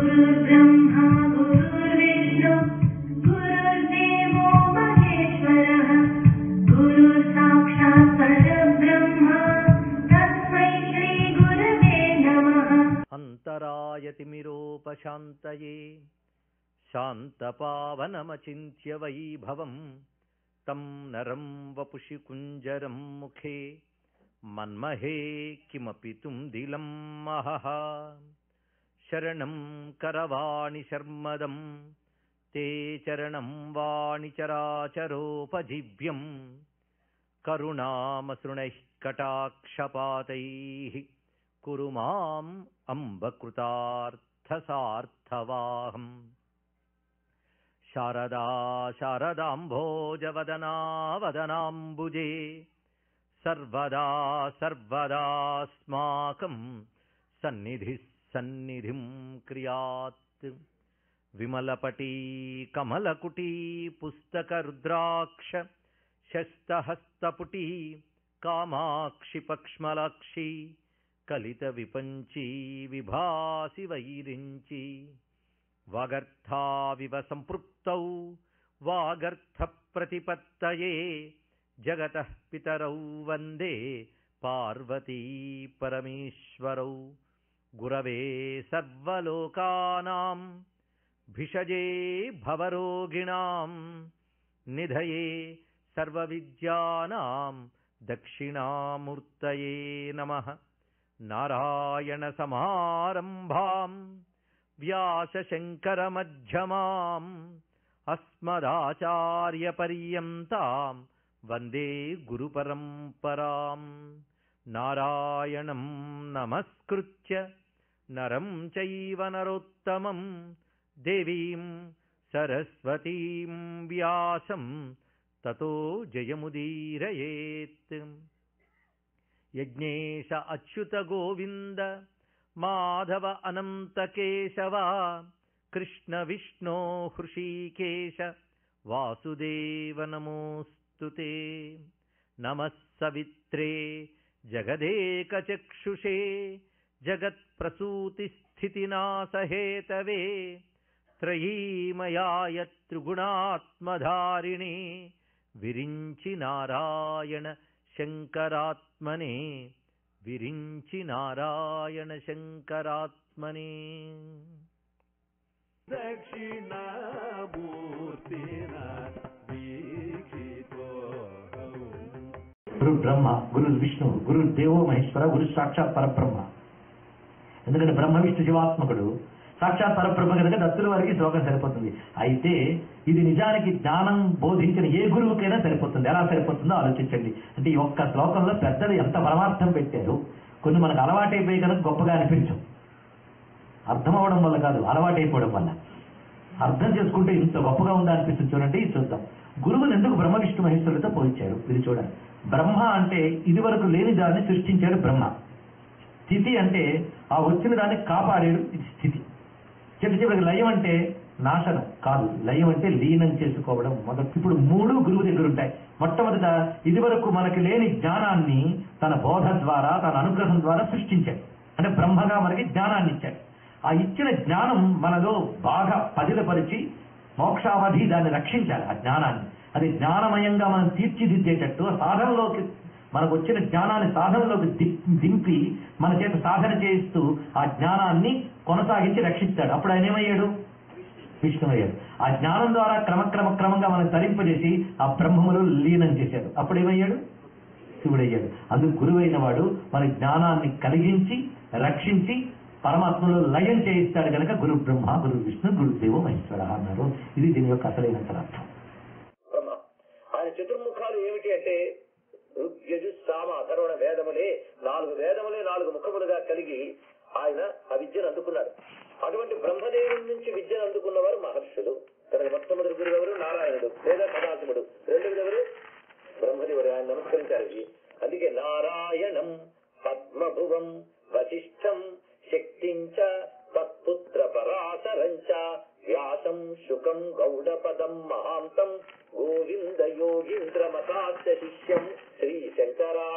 गुरुर्ब्रह्मा गुरुर्विष्णु गुरुर्देवो महेश्वरः गुरुः साक्षात् परब्रह्म तस्मै श्रीगुरवे नमः अन्तरायतिमिरोपशान्तये शान्तपावनमचिन्त्य वैभवम् तं नरं वपुषि कुञ्जरं मुखे मन्महे किमपि तुन्दिलं महः शरणं करवाणि शर्मदं ते चरणं वाणिचराचरोपजीव्यम् करुणामसृणैः कटाक्षपातैः कुरु माम् अम्बकृतार्थसार्थवाहम् शारदा शारदाम्भोजवदना वदनाम्बुजे सर्वदा सर्वदास्माकं सन्निधिः सन्निधिं क्रियात् विमलपटी कमलकुटी पुस्तकरुद्राक्ष शस्तहस्तपुटी कामाक्षि पक्ष्मलाक्षी कलितविपञ्ची विभासि वैरिञ्ची वागर्थाविव सम्पृक्तौ वागर्थप्रतिपत्तये जगतः पितरौ वन्दे पार्वती परमेश्वरौ गुरवे सर्वलोकानां भिषजे भवरोगिणां निधये सर्वविद्यानां दक्षिणामूर्तये नमः नारायणसमारम्भाम् व्यासशङ्करमध्यमाम् अस्मदाचार्यपर्यन्ताम् वन्दे गुरुपरम्पराम् नारायणं नमस्कृत्य नरं चैव नरोत्तमम् देवीं सरस्वतीं व्यासं ततो जयमुदीरयेत् यज्ञेश अच्युत गोविन्द माधव अनन्तकेशव कृष्ण विष्णो हृषीकेश वासुदेव नमोऽस्तु ते नमः सवित्रे जगदेकचक्षुषे जगत्प्रसूतिस्थितिनासहेतवे त्रयीमयाय त्रिगुणात्मधारिणे विरिञ्चि नारायण शङ्करात्मने విరించి నారాయణ శంకరాత్మనే దక్షిణామూర్తిన వీక్షితో గురు బ్రహ్మ గురు విష్ణు గురు దేవో మహేశ్వర గురు సాక్షాత్ పరబ్రహ్మ ఎందుకంటే బ్రహ్మ విష్ణు శివాత్మకుడు సాక్షాత్ పరబ్రహ్మ కనుక దత్తుల వారికి శ్లోకం సరిపోతుంది అయితే ఇది నిజానికి జ్ఞానం బోధించిన ఏ గురువుకైనా సరిపోతుంది ఎలా సరిపోతుందో ఆలోచించండి అంటే ఈ ఒక్క శ్లోకంలో పెద్దలు ఎంత పరమార్థం పెట్టారు కొన్ని మనకు అలవాటైపోయి కనుక గొప్పగా అనిపించం అర్థం అవడం వల్ల కాదు అలవాటైపోవడం వల్ల అర్థం చేసుకుంటే ఇంత గొప్పగా ఉందా అనిపిస్తుంది చూడండి ఇది చూద్దాం గురువుని ఎందుకు బ్రహ్మ విష్ణు మహేశ్వరులతో పోల్చారు ఇది చూడండి బ్రహ్మ అంటే ఇదివరకు లేని దాన్ని సృష్టించాడు బ్రహ్మ స్థితి అంటే ఆ వచ్చిన దాన్ని కాపాడాడు ఇది స్థితి చిట్ట చివరికి లయం అంటే నాశనం కాదు లయం అంటే లీనం చేసుకోవడం మొదటి ఇప్పుడు మూడు గురువు దగ్గర ఉంటాయి మొట్టమొదట ఇదివరకు మనకి లేని జ్ఞానాన్ని తన బోధ ద్వారా తన అనుగ్రహం ద్వారా సృష్టించాడు అంటే బ్రహ్మగా మనకి జ్ఞానాన్ని ఇచ్చాడు ఆ ఇచ్చిన జ్ఞానం మనలో బాగా పదిలపరిచి మోక్షావధి దాన్ని రక్షించాలి ఆ జ్ఞానాన్ని అది జ్ఞానమయంగా మనం తీర్చిదిద్దేటట్టు ఆ సాధనలోకి మనకు వచ్చిన జ్ఞానాన్ని సాధనలోకి ది- దింపి మన చేత సాధన చేయిస్తూ ఆ జ్ఞానాన్ని కొనసాగించి రక్షిస్తాడు అప్పుడు ఆయన ఏమయ్యాడు విష్ణువయ్యాడు ఆ జ్ఞానం ద్వారా క్రమక్రమ క్రమంగా మనం తరింపజేసి ఆ బ్రహ్మములు లీనం చేశాడు అప్పుడు ఏమయ్యాడు శివుడయ్యాడు అందుకు గురువైన వాడు మన జ్ఞానాన్ని కలిగించి రక్షించి పరమాత్మలో లయం చేయిస్తాడు కనుక గురు బ్రహ్మ గురు విష్ణు గురుదేవో మహేశ్వర అన్నారు ఇది దీని యొక్క అసలైన అర్థం బ్రహ్మ ఆయన చతుర్ముఖాలు ఏమిటి అంటే ఋగ్యజు సామ అథర్వణ వేదములే నాలుగు వేదములే నాలుగు ముఖములుగా కలిగి ఆయన ఆ విద్యను అందుకున్నాడు అటువంటి బ్రహ్మదేవుడి నుంచి విద్యను అందుకున్నవారు మహర్షులు కనుక మొట్టమొదటి గురువు ఎవరు నారాయణుడు లేదా సదాశివుడు రెండవది ఎవరు బ్రహ్మదేవుడు ఆయన నమస్కరించారు ఇవి. అందుకే నారాయణం పద్మభువం వశిష్టం శక్తించ తత్పుత్ర పరాశరంచ వ్యాసం శుకం గౌడపదం మహాంతం గోవింద యోగీంద్రమతాస్య శిష్యం శ్రీ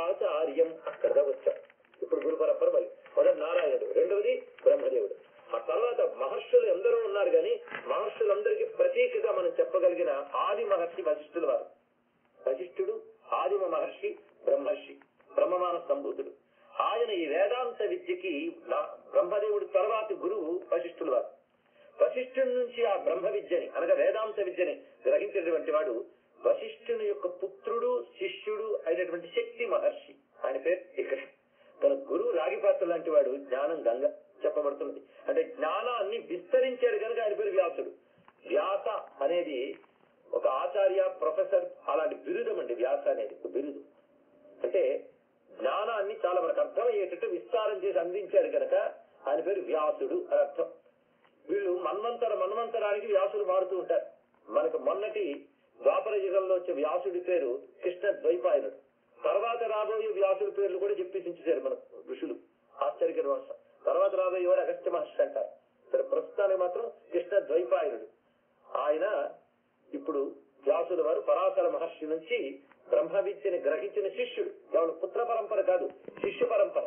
శంకరాచార్యం అక్కడ వచ్చాం ఇప్పుడు గురు పరంపర మరి మొదటి నారాయణుడు రెండవది బ్రహ్మదేవుడు హఠ తర్వాత మహర్షులు ఎందరో ఉన్నారు కానీ మహర్షులందరికీ ప్రతీకగా మనం చెప్పగలిగిన ఆది మహర్షి వశిష్ఠుల వారు వశిష్ఠుడు ఆదిమ మహర్షి బ్రహ్మర్షి బ్రహ్మమాన సంభూతుడు ఆయన ఈ వేదాంత విద్యకి నా- బ్రహ్మదేవుడి తర్వాతి గురువు వశిష్ఠుల వారు వశిష్ఠుడి నుంచి ఆ బ్రహ్మ విద్యని అనగా వేదాంత విద్యని గ్రహించినటువంటి వాడు వశిష్ఠుని యొక్క పుత్రుడు శిష్యుడు అయినటువంటి శక్తి మహర్షి ఆయన పేరు ఇక్కడ తన గురువు రాగిపాత్ర లాంటి వాడు జ్ఞానం గంగ చెప్పబడుతుంది అంటే జ్ఞానాన్ని విస్తరించాడు కనుక ఆయన పేరు వ్యాసుడు వ్యాస అనేది ఒక ఆచార్య ప్రొఫెసర్ అలాంటి బిరుదం అండి వ్యాస అనేది ఒక బిరుదు అంటే జ్ఞానాన్ని చాలా మనకు అర్థమయ్యేటట్టు విస్తారం చేసి అందించాడు కనుక ఆయన పేరు వ్యాసుడు అని అర్థం వీళ్ళు మన్వంతర మన్వంతరానికి వ్యాసులు మారుతూ ఉంటారు మనకు మొన్నటి ద్వాపర యుగంలో వచ్చే వ్యాసుడి పేరు కృష్ణ ద్వైపాయనుడు తర్వాత రాబోయే వ్యాసుడి పేర్లు కూడా చెప్పేసి ఉంచేశారు మన ఋషులు ఆశ్చర్యకర భాష తర్వాత రాబోయే వాడు అగస్త్య మహర్షి అంటారు సరే ప్రస్తుతానికి మాత్రం కృష్ణ ద్వైపాయనుడు ఆయన ఇప్పుడు వ్యాసుల వారు పరాశర మహర్షి నుంచి బ్రహ్మ విద్యని గ్రహించిన శిష్యుడు కేవలం పుత్ర పరంపర కాదు శిష్య పరంపర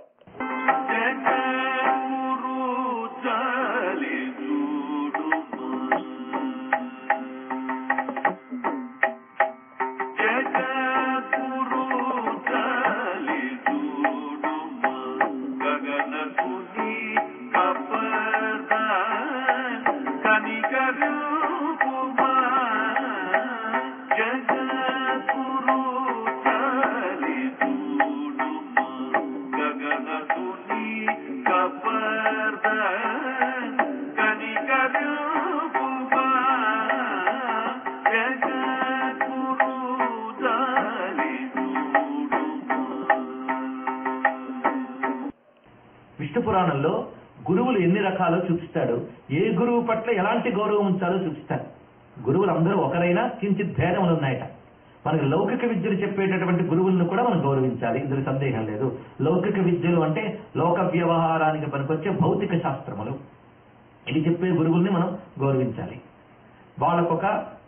విష్ణు పురాణంలో గురువులు ఎన్ని రకాలో చూపిస్తాడు ఏ గురువు పట్ల ఎలాంటి గౌరవం ఉంచాలో చూపిస్తాడు గురువులు అందరూ ఒకరైనా కించిత్ భేదములు ఉన్నాయట మనకి లౌకిక విద్యలు చెప్పేటటువంటి గురువులను కూడా మనం గౌరవించాలి ఇందులో సందేహం లేదు లౌకిక విద్యలు అంటే లోక వ్యవహారానికి పనికొచ్చే భౌతిక శాస్త్రములు ఇది చెప్పే గురువుల్ని మనం గౌరవించాలి వాళ్ళకొక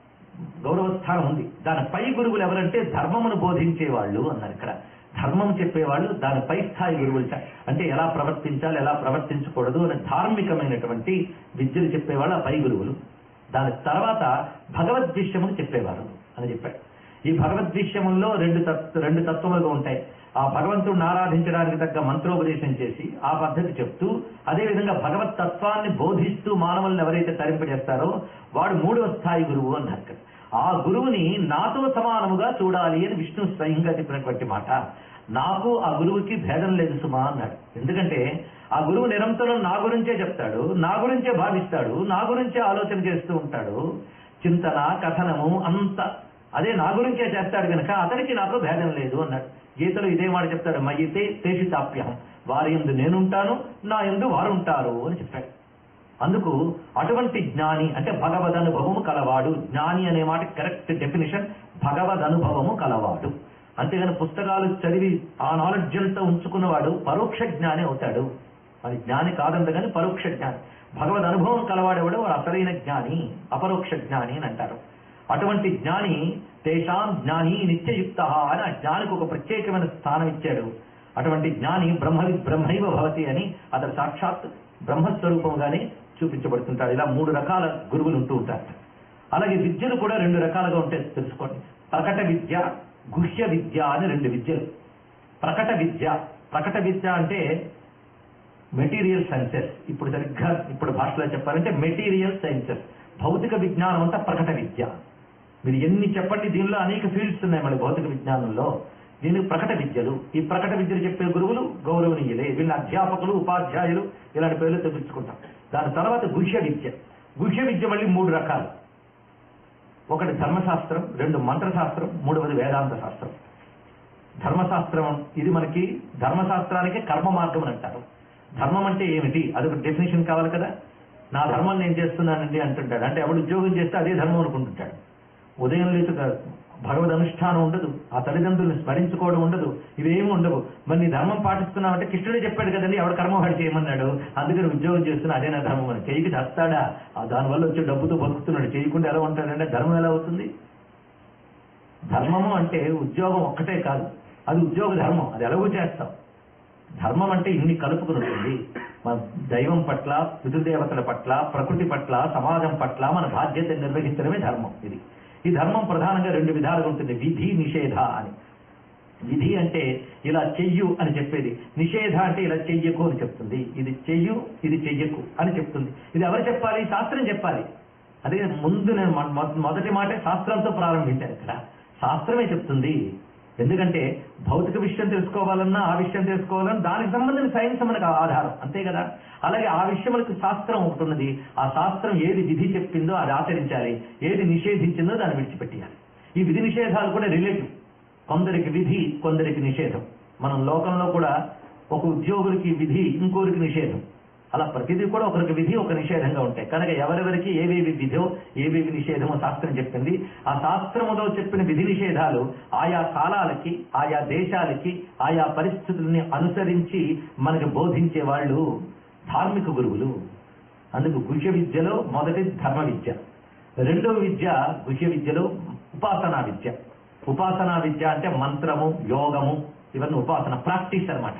గౌరవ స్థానం ఉంది దాని పై గురువులు ఎవరంటే ధర్మమును బోధించే వాళ్ళు అన్నారు ఇక్కడ ధర్మం చెప్పేవాళ్ళు దాని పై స్థాయి గురువులు చ- అంటే ఎలా ప్రవర్తించాలి ఎలా ప్రవర్తించకూడదు అనే ధార్మికమైనటువంటి విద్యలు చెప్పేవాళ్ళు ఆ పై గురువులు దాని తర్వాత భగవద్విషయములు చెప్పేవారు అని చెప్పాడు ఈ భగవద్విషయముల్లో రెండు తత్ రెండు తత్వములుగా ఉంటాయి ఆ భగవంతుడిని ఆరాధించడానికి తగ్గ మంత్రోపదేశం చేసి ఆ పద్ధతి చెప్తూ అదేవిధంగా భగవత్ తత్వాన్ని బోధిస్తూ మానవులను ఎవరైతే తరింపజేస్తారో వాడు మూడవ స్థాయి గురువు అన్నారు ఇక్కడ. ఆ గురువుని నాతో సమానముగా చూడాలి అని విష్ణు స్వయంగా చెప్పినటువంటి మాట నాకు ఆ గురువుకి భేదం లేదు సుమా అన్నాడు ఎందుకంటే ఆ గురువు నిరంతరం నా గురించే చెప్తాడు నా గురించే భావిస్తాడు నా గురించే ఆలోచన చేస్తూ ఉంటాడు చింతన కథనము అంత అదే నా గురించే చేస్తాడు కనుక అతనికి నాకు భేదం లేదు అన్నాడు గీతలో ఇదే మాట చెప్తాడు మయ్యితే తేషి తాప్యహం వారి ఎందు నేనుంటాను నా ఎందు వారు ఉంటారు అని చెప్పాడు అందుకు అటువంటి జ్ఞాని అంటే భగవద్ అనుభవము కలవాడు జ్ఞాని అనే మాట కరెక్ట్ డెఫినేషన్ భగవద్ అనుభవము కలవాడు అంతేగాని పుస్తకాలు చదివి ఆ నాలెడ్జ్ అంతా ఉంచుకున్నవాడు పరోక్ష జ్ఞాని అవుతాడు అది జ్ఞాని కాదంటగాని పరోక్ష జ్ఞాని భగవద్ అనుభవం కలవాడేవాడు వాడు అసలైన జ్ఞాని అపరోక్ష జ్ఞాని అని అంటారు అటువంటి జ్ఞాని తేషాం జ్ఞాని నిత్యయుక్త అని ఆ జ్ఞానికి ఒక ప్రత్యేకమైన స్థానం ఇచ్చాడు అటువంటి జ్ఞాని బ్రహ్మవి బ్రహ్మైవ భవతి అని అతడు సాక్షాత్ బ్రహ్మస్వరూపంగానే చూపించబడుతుంటాడు ఇలా మూడు రకాల గురువులు ఉంటూ ఉంటారు అలాగే విద్యలు కూడా రెండు రకాలుగా ఉంటాయి తెలుసుకోండి ప్రకట విద్య గుహ్య విద్య అని రెండు విద్యలు ప్రకట విద్య ప్రకట విద్య అంటే మెటీరియల్ సైన్సెస్ ఇప్పుడు సరిగ్గా ఇప్పుడు భాషలో చెప్పాలంటే మెటీరియల్ సైన్సెస్ భౌతిక విజ్ఞానం అంతా ప్రకట విద్య మీరు ఎన్ని చెప్పండి దీనిలో అనేక ఫీల్డ్స్ ఉన్నాయి మళ్ళీ భౌతిక విజ్ఞానంలో దీనికి ప్రకట విద్యలు ఈ ప్రకట విద్యలు చెప్పే గురువులు గౌరవనీయులే వీళ్ళ అధ్యాపకులు ఉపాధ్యాయులు ఇలాంటి పేర్లు తెప్పించుకుంటాం దాని తర్వాత గుహ్య విద్య గుహ్య విద్య మళ్ళీ మూడు రకాలు ఒకటి ధర్మశాస్త్రం రెండు మంత్రశాస్త్రం మూడవది వేదాంత శాస్త్రం ధర్మశాస్త్రం ఇది మనకి ధర్మశాస్త్రానికి కర్మ మార్గం అని అంటారు ధర్మం అంటే ఏమిటి అదొక డెఫినేషన్ కావాలి కదా నా ధర్మం నేను చేస్తున్నానండి అంటుంటాడు అంటే ఎవడు ఉద్యోగం చేస్తే అదే ధర్మం అనుకుంటుంటాడు ఉదయం లేచి ఒక భగవద్ అనుష్ఠానం ఉండదు ఆ తల్లిదండ్రులను స్మరించుకోవడం ఉండదు ఇవేమి ఉండవు మరి నీ ధర్మం పాటిస్తున్నావంటే కృష్ణుడే చెప్పాడు కదండి ఎవడు కర్మ వాడు చేయమన్నాడు అందుకని ఉద్యోగం చేస్తున్నా అదే నా ధర్మం అని చేయికి చస్తాడా ఆ దానివల్ల వచ్చే డబ్బుతో బతుకుతున్నాడు చేయకుండా ఎలా ఉంటాడంటే ధర్మం ఎలా అవుతుంది ధర్మము అంటే ఉద్యోగం ఒక్కటే కాదు అది ఉద్యోగ ధర్మం అది ఎలాగో చేస్తాం ధర్మం అంటే ఇన్ని కలుపుకుని ఉంటుంది మన దైవం పట్ల పితృదేవతల పట్ల ప్రకృతి పట్ల సమాజం పట్ల మన బాధ్యత నిర్వహించడమే ధర్మం ఇది ఈ ధర్మం ప్రధానంగా రెండు విధాలుగా ఉంటుంది విధి నిషేధ అని విధి అంటే ఇలా చెయ్యు అని చెప్పేది నిషేధ అంటే ఇలా చెయ్యకు అని చెప్తుంది ఇది చెయ్యు ఇది చెయ్యకు అని చెప్తుంది ఇది ఎవరు చెప్పాలి శాస్త్రం చెప్పాలి అదే ముందు నేను మొ- మొ- మొదటి మాటే శాస్త్రంతో ప్రారంభించాను ఇక్కడ శాస్త్రమే చెప్తుంది ఎందుకంటే భౌతిక విషయం తెలుసుకోవాలన్నా ఆ విషయం తెలుసుకోవాలన్నా దానికి సంబంధించిన సైన్స్ మనకు ఆధారం అంతే కదా అలాగే ఆ విషయములకు శాస్త్రం ఒకటి ఉన్నది ఆ శాస్త్రం ఏది విధి చెప్పిందో అది ఆచరించాలి ఏది నిషేధించిందో దాన్ని విడిచిపెట్టేయాలి ఈ విధి నిషేధాలు కూడా రిలేటివ్ కొందరికి విధి కొందరికి నిషేధం మనం లోకంలో కూడా ఒక ఉద్యోగులకి విధి ఇంకోరికి నిషేధం అలా ప్రతిదీ కూడా ఒకరికి విధి ఒక నిషేధంగా ఉంటాయి కనుక ఎవరెవరికి ఏవేవి విధో ఏవేవి నిషేధమో శాస్త్రం చెప్పింది ఆ శాస్త్రములో చెప్పిన విధి నిషేధాలు ఆయా కాలాలకి ఆయా దేశాలకి ఆయా పరిస్థితుల్ని అనుసరించి మనకి బోధించే వాళ్ళు ధార్మిక గురువులు అందుకు గుహ్య విద్యలో మొదటి ధర్మ విద్య రెండవ విద్య గుహ్య విద్యలో ఉపాసనా విద్య ఉపాసనా విద్య అంటే మంత్రము యోగము ఇవన్నీ ఉపాసన ప్రాక్టీస్ అన్నమాట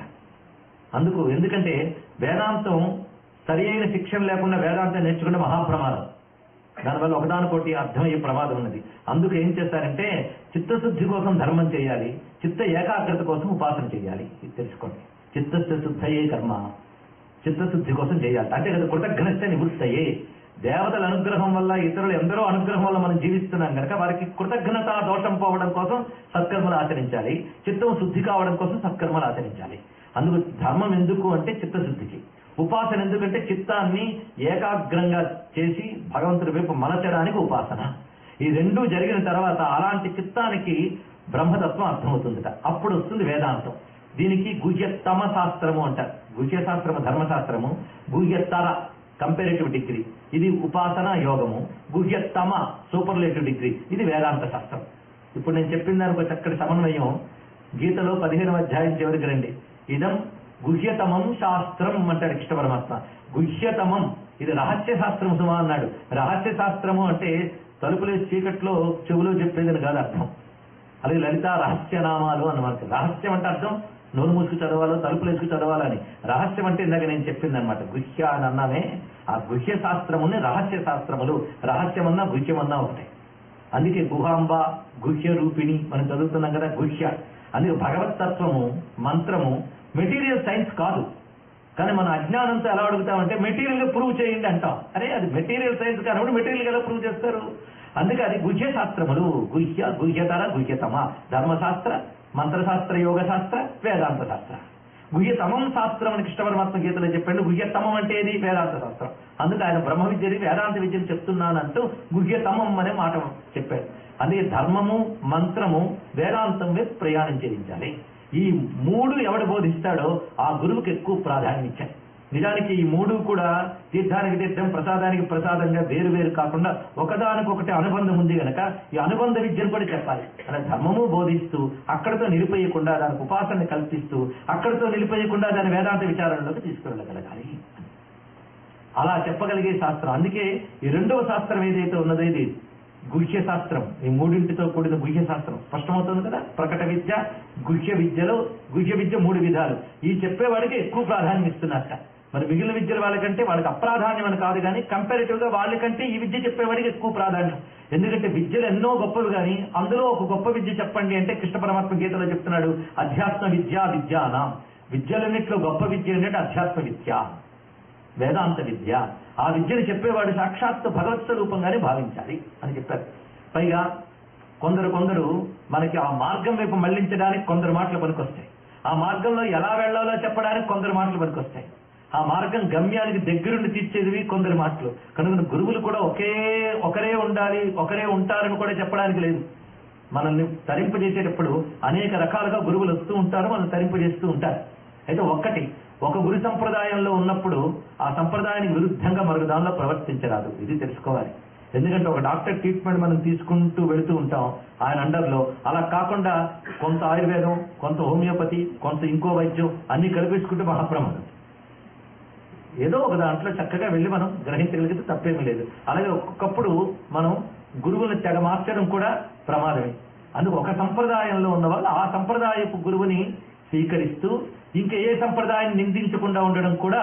అందుకు ఎందుకంటే వేదాంతం సరి అయిన శిక్షణ లేకుండా వేదాంతం నేర్చుకుంటే మహాప్రమాదం దానివల్ల ఒకదానికోటి అర్థమయ్యే ప్రమాదం ఉన్నది అందుకు ఏం చేస్తారంటే చిత్తశుద్ధి కోసం ధర్మం చేయాలి చిత్త ఏకాగ్రత కోసం ఉపాసన చేయాలి ఇది తెలుసుకోండి చిత్తస్థ శుద్ధయే కర్మ చిత్తశుద్ధి కోసం చేయాలి అంటే కదా కృతజ్ఞత నివృత్తయే దేవతల అనుగ్రహం వల్ల ఇతరులు ఎందరో అనుగ్రహం వల్ల మనం జీవిస్తున్నాం కనుక వారికి కృతజ్ఞత దోషం పోవడం కోసం సత్కర్మలు ఆచరించాలి చిత్తం శుద్ధి కావడం కోసం సత్కర్మలు ఆచరించాలి అందుకు ధర్మం ఎందుకు అంటే చిత్తశుద్ధికి ఉపాసన ఎందుకంటే చిత్తాన్ని ఏకాగ్రంగా చేసి భగవంతుడి వైపు మలచడానికి ఉపాసన ఈ రెండూ జరిగిన తర్వాత అలాంటి చిత్తానికి బ్రహ్మతత్వం అర్థమవుతుందిట అప్పుడు వస్తుంది వేదాంతం దీనికి గుహ్యతమ శాస్త్రము అంటారు గుహ్య శాస్త్రము ధర్మశాస్త్రము గుహ్యతర కంపారేటివ్ డిగ్రీ ఇది ఉపాసన యోగము గుహ్యతమ సూపర్లేటివ్ డిగ్రీ ఇది వేదాంత శాస్త్రం ఇప్పుడు నేను చెప్పిన దానికి ఒక చక్కటి సమన్వయం గీతలో పదిహేను అధ్యాయం చివరికి రండి ఇదం గుహ్యతమం శాస్త్రం అంటాడు కృష్ణ పరమాత్మ గుహ్యతమం ఇది రహస్య శాస్త్రం సుమా అన్నాడు రహస్య శాస్త్రము అంటే తలుపులే చీకట్లో చెవులో చెప్పేదని కాదు అర్థం అలాగే లలిత రహస్యనామాలు అన్నమాట రహస్యం అంటే అర్థం నోరు మూసుకు చదవాలో తలుపులు వేసుకు చదవాలని రహస్యం అంటే ఇందాక నేను చెప్పింది అనమాట గుహ్య అని అన్నామే ఆ గుహ్య శాస్త్రముని రహస్య శాస్త్రములు రహస్యమన్నా గుహ్యమన్నా ఒకటే అందుకే గుహాంబ గుహ్య రూపిణి మనం చదువుతున్నాం కదా గుహ్య అందుకే భగవతత్వము మంత్రము మెటీరియల్ సైన్స్ కాదు కానీ మన అజ్ఞానంతో ఎలా అడుగుతామంటే మెటీరియల్ గా ప్రూవ్ చేయండి అంటాం అరే అది మెటీరియల్ సైన్స్ కాబట్టి మెటీరియల్ ఎలా ప్రూవ్ చేస్తారు అందుకే అది గుహ్య శాస్త్రములు గుహ్య గుహ్యతర గుహ్యతమ ధర్మశాస్త్ర మంత్రశాస్త్ర యోగ శాస్త్ర వేదాంత శాస్త్ర గుహ్యతమం శాస్త్రం అని కృష్ణ పరమాత్మ గీతలో చెప్పండి గుహ్యతమం అంటే ఏది వేదాంత శాస్త్రం అందుకే ఆయన బ్రహ్మ విద్యని వేదాంత విద్యను చెప్తున్నానంటూ గుహ్యతమం అనే మాట చెప్పారు అందుకే ధర్మము మంత్రము వేదాంతం వైపు ప్రయాణం చేయించాలి ఈ మూడు ఎవడు బోధిస్తాడో ఆ గురువుకి ఎక్కువ ప్రాధాన్యం ఇచ్చాయి నిజానికి ఈ మూడు కూడా తీర్థానికి తీర్థం ప్రసాదానికి ప్రసాదంగా వేరు వేరు కాకుండా ఒకదానికొకటి అనుబంధం ఉంది గనక ఈ అనుబంధ విద్యను కూడా చెప్పాలి అలా ధర్మము బోధిస్తూ అక్కడితో నిలిపేయకుండా దానికి ఉపాసన కల్పిస్తూ అక్కడితో నిలిపేయకుండా దాని వేదాంత విచారణలోకి తీసుకువెళ్ళగలగాలి అలా చెప్పగలిగే శాస్త్రం అందుకే ఈ రెండవ శాస్త్రం ఏదైతే ఉన్నదో ఇది గుహ్య శాస్త్రం ఈ మూడింటితో కూడిన గుహ్య శాస్త్రం స్పష్టమవుతుంది కదా ప్రకట విద్య గుహ్య విద్యలో గుహ్య విద్య మూడు విధాలు ఈ చెప్పేవాడికి ఎక్కువ ప్రాధాన్యం ఇస్తున్నట్ట మరి మిగిలిన విద్యల వాళ్ళకంటే వాళ్ళకి అప్రాధాన్యం అని కాదు కానీ కంపారిటివ్ గా వాళ్ళకంటే ఈ విద్య చెప్పేవాడికి ఎక్కువ ప్రాధాన్యం ఎందుకంటే విద్యలు ఎన్నో గొప్పవి కానీ అందులో ఒక గొప్ప విద్య చెప్పండి అంటే కృష్ణ పరమాత్మ గీతలో చెప్తున్నాడు అధ్యాత్మ విద్య విద్యానాం విద్యలన్నింటిలో గొప్ప విద్య ఏంటంటే అధ్యాత్మ విద్య వేదాంత విద్య ఆ విద్యను చెప్పేవాడు సాక్షాత్తు భగవత్ స్వరూపంగానే భావించాలి అని చెప్పారు పైగా కొందరు కొందరు మనకి ఆ మార్గం వైపు మళ్లించడానికి కొందరు మాటలు పనికొస్తాయి ఆ మార్గంలో ఎలా వెళ్లాలో చెప్పడానికి కొందరు మాటలు పనికొస్తాయి ఆ మార్గం గమ్యానికి దగ్గరుండి తీర్చేదివి కొందరు మాటలు కనుక గురువులు కూడా ఒకే ఒకరే ఉండాలి ఒకరే ఉంటారని కూడా చెప్పడానికి లేదు మనల్ని తరింపజేసేటప్పుడు అనేక రకాలుగా గురువులు వస్తూ ఉంటారు మనల్ని తరింపజేస్తూ ఉంటారు అయితే ఒక్కటి ఒక గురు సంప్రదాయంలో ఉన్నప్పుడు ఆ సంప్రదాయానికి విరుద్ధంగా మరొక దానిలో ప్రవర్తించరాదు ఇది తెలుసుకోవాలి ఎందుకంటే ఒక డాక్టర్ ట్రీట్మెంట్ మనం తీసుకుంటూ వెళుతూ ఉంటాం ఆయన అండర్లో అలా కాకుండా కొంత ఆయుర్వేదం కొంత హోమియోపతి కొంత ఇంకో వైద్యం అన్ని కలిపేసుకుంటే మహాప్రమాదం ఏదో ఒక దాంట్లో చక్కగా వెళ్ళి మనం గ్రహించగలిగితే తప్పేమీ లేదు అలాగే ఒక్కొక్కప్పుడు మనం గురువులను తెగ మార్చడం కూడా ప్రమాదమే అందుకు ఒక సంప్రదాయంలో ఉన్న వాళ్ళు ఆ సంప్రదాయపు గురువుని స్వీకరిస్తూ ఇంకా ఏ సంప్రదాయం నిందించకుండా ఉండడం కూడా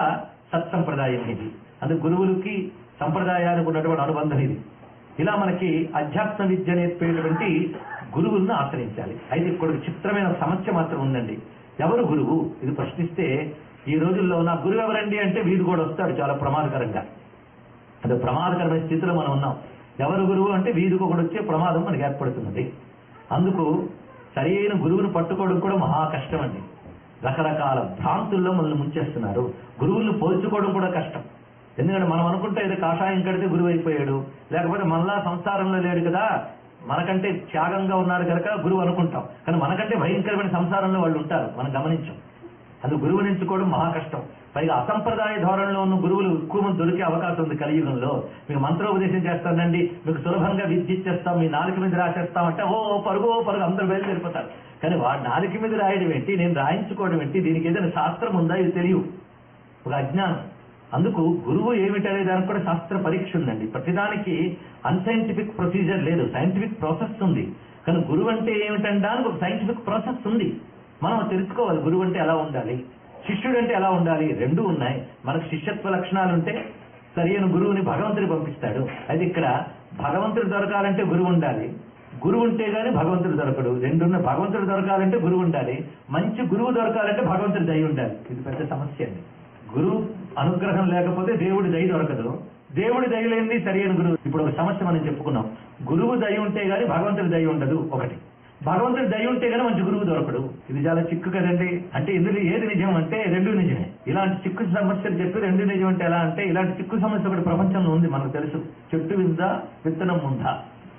సత్సంప్రదాయం ఇది అందుకు గురువులకి సంప్రదాయానికి ఉన్నటువంటి అనుబంధం ఇది ఇలా మనకి అధ్యాత్మ విద్య నేర్పేటువంటి గురువులను ఆశ్రయించాలి అయితే ఇక్కడ ఒక చిత్రమైన సమస్య మాత్రం ఉందండి ఎవరు గురువు ఇది ప్రశ్నిస్తే ఈ రోజుల్లో నా గురువు ఎవరండి అంటే వీడు కూడా వస్తాడు చాలా ప్రమాదకరంగా అది ప్రమాదకరమైన స్థితిలో మనం ఉన్నాం ఎవరు గురువు అంటే వీధికి ఒకటి వచ్చే ప్రమాదం మనకి ఏర్పడుతున్నది అందుకు సరైన గురువును పట్టుకోవడం కూడా మహా కష్టం అండి రకరకాల భ్రాంతుల్లో మనల్ని ముంచేస్తున్నారు గురువులను పోల్చుకోవడం కూడా కష్టం ఎందుకంటే మనం అనుకుంటే ఏదో కాషాయం కడితే గురువు అయిపోయాడు లేకపోతే మనలా సంసారంలో లేడు కదా మనకంటే త్యాగంగా ఉన్నారు కనుక గురువు అనుకుంటాం కానీ మనకంటే భయంకరమైన సంసారంలో వాళ్ళు ఉంటారు మనం గమనించాం అది గురువుని ఎంచుకోవడం మహా కష్టం పైగా అసంప్రదాయ ధోరణిలో ఉన్న గురువులు ఎక్కువ మంది దొరికే అవకాశం ఉంది కలియుగంలో మీకు మంత్రోపదేశం చేస్తానండి మీకు సులభంగా విద్య ఇచ్చేస్తాం మీ నాలుగు మీద రాసేస్తామంటే ఓ ఓ పరుగు ఓ పరుగు అందరూ బయలుదేరిపోతారు కానీ వాడు నాలుగు మీద రాయడం ఏంటి నేను రాయించుకోవడం ఏంటి దీనికి ఏదైనా శాస్త్రం ఉందా ఇది తెలియదు ఒక అజ్ఞానం అందుకు గురువు ఏమిటనే దానికి కూడా శాస్త్ర పరీక్ష ఉందండి ప్రతిదానికి అన్సైంటిఫిక్ ప్రొసీజర్ లేదు సైంటిఫిక్ ప్రాసెస్ ఉంది కానీ గురువు అంటే ఏమిటనడానికి ఒక సైంటిఫిక్ ప్రాసెస్ ఉంది మనం తెలుసుకోవాలి గురువు అంటే ఎలా ఉండాలి శిష్యుడు అంటే ఎలా ఉండాలి రెండు ఉన్నాయి మనకు శిష్యత్వ లక్షణాలు ఉంటే సరైన గురువుని భగవంతుడు పంపిస్తాడు అయితే ఇక్కడ భగవంతుడు దొరకాలంటే గురువు ఉండాలి గురువు ఉంటే గానీ భగవంతుడు దొరకడు రెండున్న భగవంతుడు దొరకాలంటే గురువు ఉండాలి మంచి గురువు దొరకాలంటే భగవంతుడి దయ ఉండాలి ఇది పెద్ద సమస్య అండి గురువు అనుగ్రహం లేకపోతే దేవుడి దయ దొరకదు దేవుడి దయ లేనిది సరైన గురువు ఇప్పుడు ఒక సమస్య మనం చెప్పుకున్నాం గురువు దయ ఉంటే గానీ భగవంతుడి దయ ఉండదు ఒకటి భగవంతుడి దయ ఉంటే గానీ మంచి గురువు దొరకడు ఇది చాలా చిక్కు కదండి అంటే ఇందులో ఏది నిజం అంటే రెండు నిజమే ఇలాంటి చిక్కు సమస్యలు చెప్పి రెండు నిజం అంటే ఎలా అంటే ఇలాంటి చిక్కు సమస్య ఒకటి ప్రపంచంలో ఉంది మనకు తెలుసు చెట్టు విందా విత్తనం ముందా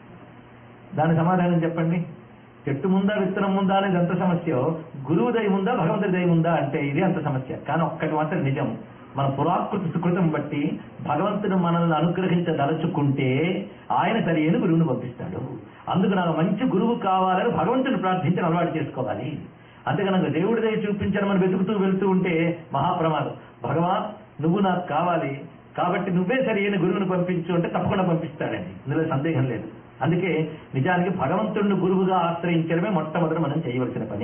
దాని సమాధానం చెప్పండి చెట్టు ముందా విత్తనం ముందా అనేది ఎంత సమస్య గురువు దయ ఉందా భగవంతుడి దయ ఉందా అంటే ఇది అంత సమస్య కానీ ఒక్కటి మాత్రం నిజం మన పురాకృతి సుకృతం బట్టి భగవంతుడు మనల్ని అనుగ్రహించదలుచుకుంటే ఆయన సరైన గురువుని పంపిస్తాడు అందుకు నాకు మంచి గురువు కావాలని భగవంతుని ప్రార్థించి అలవాటు చేసుకోవాలి అంతేకాని దేవుడి దయ చూపించడం మనం వెతుకుతూ వెళ్తూ ఉంటే మహాప్రమాదం భగవాన్ నువ్వు నాకు కావాలి కాబట్టి నువ్వే సరైన గురువుని పంపించు అంటే తప్పకుండా పంపిస్తాడండి ఇందులో సందేహం లేదు అందుకే నిజానికి భగవంతుడిని గురువుగా ఆశ్రయించడమే మొట్టమొదటి మనం చేయవలసిన పని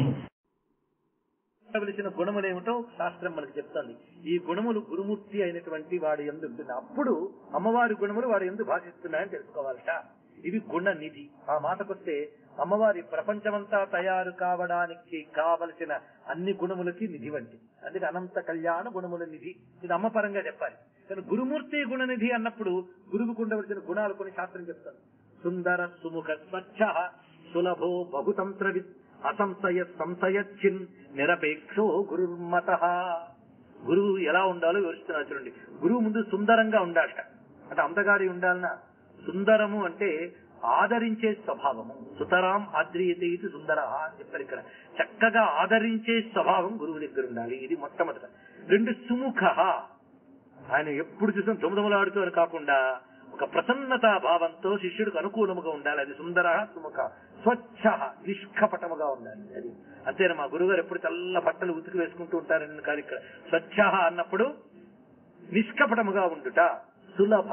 ఉండవలసిన గుణములు ఏమిటో శాస్త్రం మనకు చెప్తుంది ఈ గుణములు గురుమూర్తి అయినటువంటి వాడి ఎందు ఉంటుంది అప్పుడు అమ్మవారి గుణములు వాడి ఎందు భాషిస్తున్నాయని తెలుసుకోవాలట ఇవి గుణ నిధి ఆ మాటకొస్తే అమ్మవారి ప్రపంచమంతా తయారు కావడానికి కావలసిన అన్ని గుణములకి నిధి వంటి అందుకే అనంత కళ్యాణ గుణముల నిధి ఇది అమ్మ పరంగా చెప్పాలి కానీ గురుమూర్తి గుణనిధి అన్నప్పుడు గురువుకు ఉండవలసిన గుణాలు కొన్ని శాస్త్రం చెప్తాను సుందర సుముఖ స్వచ్ఛ సులభో బహుతంత్రవిత్ అసంశయ సంశయచ్చిన్ నిరపేక్షో గురుర్మత గురువు ఎలా ఉండాలో వివరిస్తున్నారు చూడండి గురువు ముందు సుందరంగా ఉండాలట అంటే అందగాడి ఉండాలన్నా సుందరము అంటే ఆదరించే స్వభావము సుతరాం ఆద్రియతే ఇది సుందర అని చెప్పారు ఇక్కడ చక్కగా ఆదరించే స్వభావం గురువు దగ్గర ఉండాలి ఇది మొట్టమొదట రెండు సుముఖ ఆయన ఎప్పుడు చూసినా దుమదుమలాడుతూ అని కాకుండా ఒక ప్రసన్నతా భావంతో శిష్యుడికి అనుకూలముగా ఉండాలి అది సుందర సుముఖ స్వచ్ఛ నిష్కపటముగా ఉండాలి అది అంతేనా మా గురుగారు ఎప్పుడు తెల్ల బట్టలు ఉతికి వేసుకుంటూ ఉంటారని కాదు ఇక్కడ స్వచ్ఛ అన్నప్పుడు నిష్కపటముగా ఉండుట సులభ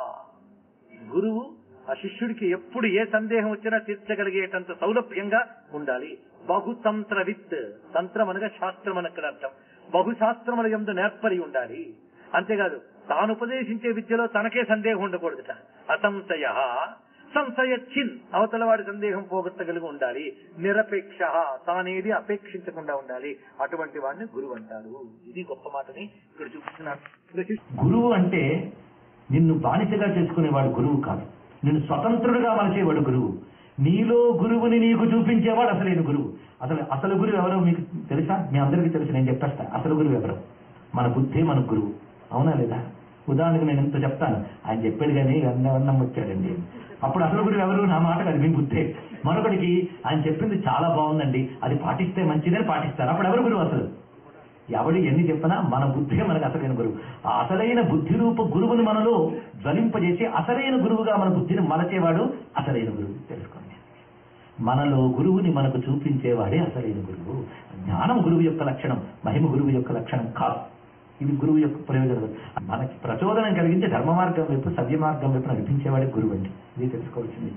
గురువు ఆ శిష్యుడికి ఎప్పుడు ఏ సందేహం వచ్చినా తీర్చగలిగేటంత సౌలభ్యంగా ఉండాలి బహుతంత్రవిత్ తంత్రం అనగా శాస్త్రం అనక్కడ అర్థం బహుశాస్త్రముల ఎందు నేర్పరి ఉండాలి అంతేకాదు తాను ఉపదేశించే విద్యలో తనకే సందేహం ఉండకూడదుట అసంశయ సంశయ చిన్ అవతల వాడి సందేహం పోగొట్టగలిగి ఉండాలి నిరపేక్ష తానేది అపేక్షించకుండా ఉండాలి అటువంటి వాడిని గురువు అంటారు ఇది గొప్ప మాటని ఇక్కడ చూపిస్తున్నారు ఇక్కడ శిష్యు- గురువు అంటే నిన్ను బానిసగా చేసుకునేవాడు గురువు కాదు నిన్ను స్వతంత్రుడుగా మలచేవాడు గురువు నీలో గురువుని నీకు చూపించేవాడు అసలైన గురువు అసలు అసలు గురువు ఎవరో మీకు తెలుసా మీ అందరికీ తెలుసు నేను చెప్పేస్తా అసలు గురువు ఎవరు మన బుద్ధి మన గురువు అవునా లేదా ఉదాహరణకు నేను ఇంత చెప్తాను ఆయన చెప్పాడు కానీ అన్నవన్నం వచ్చాడండి అప్పుడు అసలు గురువు ఎవరు నా మాట కాదు మీ బుద్ధే మరొకటికి ఆయన చెప్పింది చాలా బాగుందండి అది పాటిస్తే మంచిదని పాటిస్తారు అప్పుడు ఎవరు గురువు అసలు ఎవడు ఎన్ని చెప్పినా మన బుద్ధే మనకు అసలైన గురువు ఆ అసలైన బుద్ధి రూప గురువుని మనలో జ్వలింపజేసి అసలైన గురువుగా మన బుద్ధిని మలచేవాడు అసలైన గురువు తెలుసుకోండి మనలో గురువుని మనకు చూపించేవాడే అసలైన గురువు జ్ఞానం గురువు యొక్క లక్షణం మహిమ గురువు యొక్క లక్షణం కాదు ఇది గురువు యొక్క ప్రయోజనం మనకి ప్రచోదనం కలిగించే ధర్మ మార్గం వైపు సవ్య మార్గం వైపు నడిపించేవాడే గురువు అండి ఇది తెలుసుకోవాల్సింది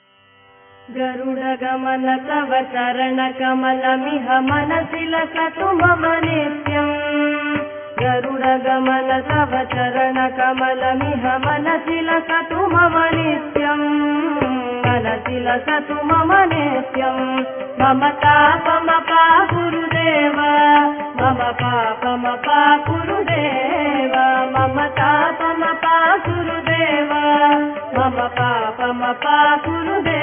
गरुडगमन तव चरणकमलमिह मनसि लसतु मम नित्यम् गरुडगमन तव चरणकमलमिह मनसि लसतु मम नित्यम् मनसि लसतु मम नित्यम् मम तापमपा गुरुदेव मम पापमपा गुरुदेव मम तापमपा गुरुदेव मम पापमपा गुरुदेव